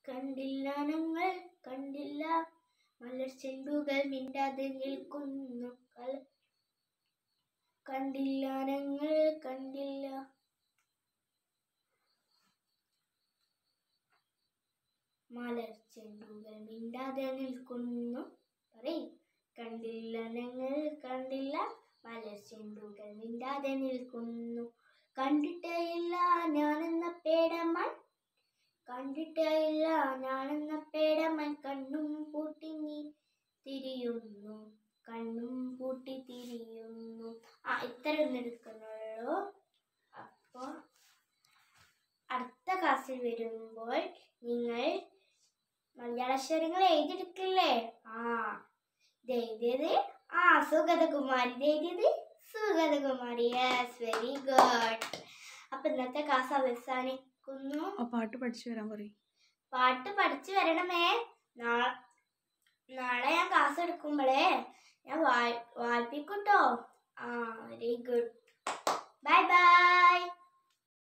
കണ്ടില്ല ഞങ്ങൾ കണ്ടില്ല മലർ ചെണ്ടുകൾ മിണ്ടാതെ നിൽക്കുന്നു കല- കണ്ടില്ല ഞങ്ങൾ കണ്ടില്ല മലർ ചെണ്ടുകൾ മിണ്ടാതെ നിൽക്കുന്നു പറയും കണ്ടില്ല ഞങ്ങൾ കണ്ടില്ല മലർ ചെണ്ടുകൾ മിണ്ടാതെ നിൽക്കുന്നു കണ്ടിട്ടേ ഇല്ല ഞാനെന്ന പേടമ്മൻ കണ്ടിട്ടേ ഇല്ല ഞാനെന്ന പേടമ്മൻ കണ്ണും പൂട്ടി നീ തിരിയുന്നു കണ്ണും പൂട്ടി തിരിയുന്നു ആ ഇത്ര ഒന്ന് എടുക്കുന്നുള്ളൂ അപ്പോൾ അടുത്ത ക്ലാസ്സിൽ വരുമ്പോൾ നിങ്ങൾ മലയാളാക്ഷരങ്ങൾ എഴുതിയെടുക്കില്ലേ ആ ഇത് എഴുതിയത് ആ സുഗതകുമാരി ഇത് എഴുതിയത് സുഗതകുമാരി യെസ് വെരി ഗുഡ് അപ്പൊ ഇന്നത്തെ ക്ലാസ് അവസാനിക്കുന്നു ആ പാട്ട് പഠിച്ചു വരാൻ പറയും പാട്ട് പഠിച്ചു വരണമേ നാ- നാളെ ഞാൻ ക്ലാസ് എടുക്കുമ്പോഴേ ഞാൻ വായി വായിപ്പിക്കൂട്ടോ ആ വെരി ഗുഡ്